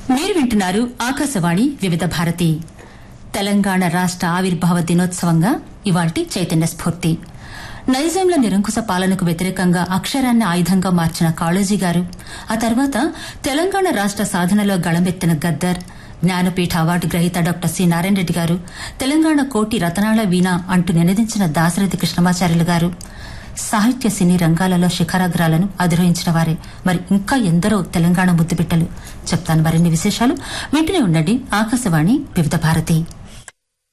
మీరు వింటున్నారు ఆకాశవాణి వివిధ భారతి తెలంగాణ రాష్ట ఆవిర్భావ దినోత్సవంగా ఇవాల్టి చైతన్య స్ఫూర్తి నైజాంల నిరంకుశ పాలనకు వ్యతిరేకంగా అక్షరాన్ని ఆయుధంగా మార్చిన కాళోజీ గారు ఆ తర్వాత తెలంగాణ రాష్ట సాధనలో గళమెత్తిన గద్దర్ జ్ఞానపీఠ అవార్డు గ్రహీత డాక్టర్ సి నారాయణ రెడ్డి గారు తెలంగాణ కోటి రతనాల వీణ అంటూ నినదించిన దాశరథి కృష్ణమాచార్యులు గారు సాహిత్య సినీ రంగాలలో శిఖరాగ్రాలను అధిరోహించిన వారే మరి ఇంకా ఎందరో తెలంగాణ ముద్దుబిట్టలు చెప్తాను మరిన్ని విశేషాలు వింటూనే ఉండండి ఆకాశవాణి వివిధ భారతి